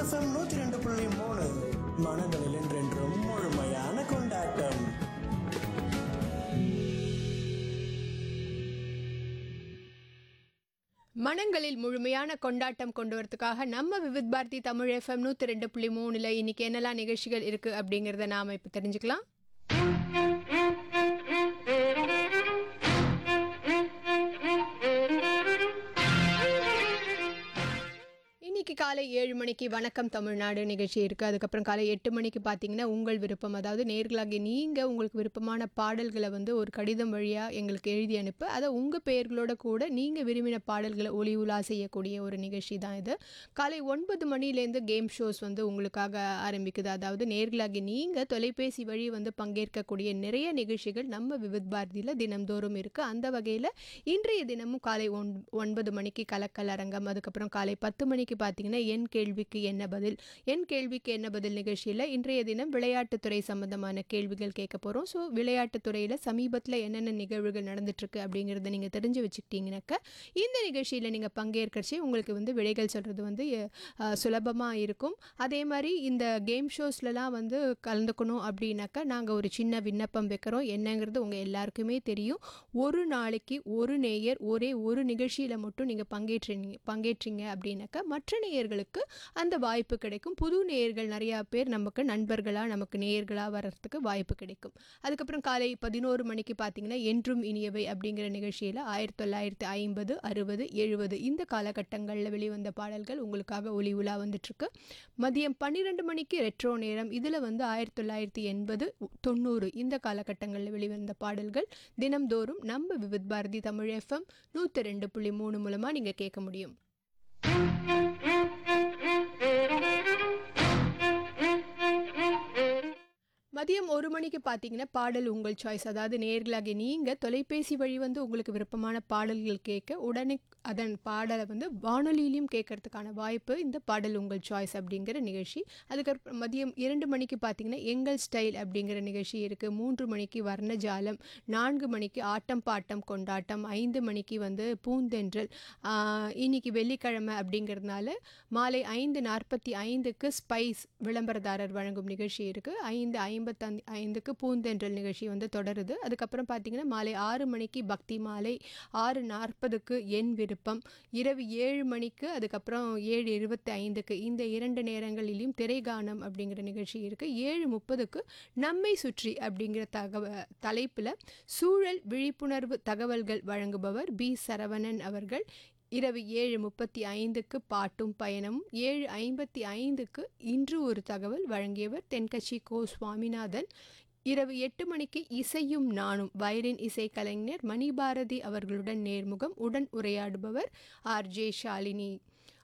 FM நூத்தி ரெண்டு புள்ளி மூணு மனங்களில் என்றென்றும் முழுமையான கொண்டாட்டம் மனங்களில் முழுமையான கொண்டாட்டம் கொண்டு வரதுக்காக நம்ம விவித் பாரதி தமிழ் எஃப்எம் நூற்றி ரெண்டு புள்ளி மூணில் இன்னைக்கு என்னெல்லாம் நிகழ்ச்சிகள் இருக்குது அப்படிங்கிறத நாம் இப்போ தெரிஞ்சுக்கலாம் இன்னைக்கு காலை ஏழு மணிக்கு வணக்கம் தமிழ்நாடு நிகழ்ச்சி இருக்குது அதுக்கப்புறம் காலை எட்டு மணிக்கு பார்த்தீங்கன்னா உங்கள் விருப்பம் அதாவது நேர்களாகி நீங்கள் உங்களுக்கு விருப்பமான பாடல்களை வந்து ஒரு கடிதம் வழியாக எங்களுக்கு எழுதி அனுப்ப அதை உங்கள் பெயர்களோட கூட நீங்கள் விரும்பின பாடல்களை ஒளி உலா செய்யக்கூடிய ஒரு நிகழ்ச்சி தான் இது காலை ஒன்பது மணிலேருந்து கேம் ஷோஸ் வந்து உங்களுக்காக ஆரம்பிக்குது அதாவது நேர்களாகி நீங்கள் தொலைபேசி வழி வந்து பங்கேற்கக்கூடிய நிறைய நிகழ்ச்சிகள் நம்ம விவித் பாரதியில் தினம்தோறும் இருக்குது அந்த வகையில் இன்றைய தினமும் காலை ஒன் ஒன்பது மணிக்கு கலக்கல் அரங்கம் அதுக்கப்புறம் காலை பத்து மணிக்கு பார்த்தீங்கன்னா என் கேள்விக்கு என்ன பதில் என் கேள்விக்கு என்ன பதில் நிகழ்ச்சியில் இன்றைய தினம் விளையாட்டுத்துறை சம்பந்தமான கேள்விகள் கேட்க போகிறோம் ஸோ விளையாட்டுத்துறையில் சமீபத்தில் என்னென்ன நிகழ்வுகள் நடந்துட்டுருக்கு அப்படிங்கிறத நீங்கள் தெரிஞ்சு வச்சுக்கிட்டீங்கன்னாக்க இந்த நிகழ்ச்சியில் நீங்கள் பங்கேற்கச்சு உங்களுக்கு வந்து விடைகள் சொல்கிறது வந்து சுலபமாக இருக்கும் அதே மாதிரி இந்த கேம் ஷோஸ்லலாம் வந்து கலந்துக்கணும் அப்படின்னாக்கா நாங்கள் ஒரு சின்ன விண்ணப்பம் வைக்கிறோம் என்னங்கிறது உங்கள் எல்லாருக்குமே தெரியும் ஒரு நாளைக்கு ஒரு நேயர் ஒரே ஒரு நிகழ்ச்சியில் மட்டும் நீங்கள் பங்கேற்றீங்க பங்கேற்றீங்க அப்படின்னாக்கா மற்ற நேயர்களுக்கு அந்த வாய்ப்பு கிடைக்கும் புது நேயர்கள் நிறையா பேர் நமக்கு நண்பர்களாக நமக்கு நேயர்களாக வர்றதுக்கு வாய்ப்பு கிடைக்கும் அதுக்கப்புறம் காலை பதினோரு மணிக்கு பார்த்தீங்கன்னா என்றும் இனியவை அப்படிங்கிற நிகழ்ச்சியில் ஆயிரத்தி தொள்ளாயிரத்தி ஐம்பது அறுபது எழுபது இந்த காலகட்டங்களில் வெளிவந்த பாடல்கள் உங்களுக்காக ஒளி உலா வந்துட்டுருக்கு மதியம் பன்னிரெண்டு மணிக்கு ரெட்ரோ நேரம் இதில் வந்து ஆயிரத்தி தொள்ளாயிரத்தி எண்பது தொண்ணூறு இந்த காலகட்டங்களில் வெளிவந்த பாடல்கள் தினம்தோறும் நம்ம விவித் பாரதி தமிழ் எஃப்எம் நூற்றி ரெண்டு புள்ளி மூணு மூலமாக நீங்கள் கேட்க முடியும் மதியம் ஒரு மணிக்கு பார்த்தீங்கன்னா பாடல் உங்கள் சாய்ஸ் அதாவது நேர்களாகி நீங்கள் தொலைபேசி வழி வந்து உங்களுக்கு விருப்பமான பாடல்கள் கேட்க உடனே அதன் பாடலை வந்து வானொலியிலையும் கேட்கறதுக்கான வாய்ப்பு இந்த பாடல் உங்கள் சாய்ஸ் அப்படிங்கிற நிகழ்ச்சி அதுக்கப்புறம் மதியம் இரண்டு மணிக்கு பார்த்தீங்கன்னா எங்கள் ஸ்டைல் அப்படிங்கிற நிகழ்ச்சி இருக்குது மூன்று மணிக்கு வர்ணஜாலம் நான்கு மணிக்கு ஆட்டம் பாட்டம் கொண்டாட்டம் ஐந்து மணிக்கு வந்து பூந்தென்றல் ஆஹ், இன்னைக்கு வெள்ளிக்கிழமை அப்படிங்கிறதுனால மாலை ஐந்து நாற்பத்தி ஐந்துக்கு ஸ்பைஸ் விளம்பரதாரர் வழங்கும் நிகழ்ச்சி இருக்குது ஐந்து ஐம்பத்தஞ்சு ஐந்துக்கு பூந்தென்றல் நிகழ்ச்சி வந்து தொடருது அதுக்கப்புறம் பார்த்தீங்கன்னா மாலை ஆறு மணிக்கு பக்தி மாலை ஆறு நாற்பதுக்கு என் விருப்பம் இரவு ஏழு மணிக்கு அதுக்கப்புறம் ஏழு இருபத்தி ஐந்துக்கு இந்த இரண்டு நேரங்களிலும் திரைகானம் அப்படிங்கிற நிகழ்ச்சி இருக்குது ஏழு முப்பதுக்கு நம்மை சுற்றி அப்படிங்கிற தகவ தலைப்பில் சூழல் விழிப்புணர்வு தகவல்கள் வழங்குபவர் பி சரவணன் அவர்கள் இரவு ஏழு முப்பத்தி ஐந்துக்கு பாட்டும் பயணமும் ஏழு ஐம்பத்தி ஐந்துக்கு இன்று ஒரு தகவல் வழங்கியவர் தென்கட்சி கோ சுவாமிநாதன் இரவு எட்டு மணிக்கு இசையும் நானும் வயலின் இசைக்கலைஞர் மணிபாரதி அவர்களுடன் நேர்முகம் உடன் உரையாடுபவர் ஆர் ஜே ஷாலினி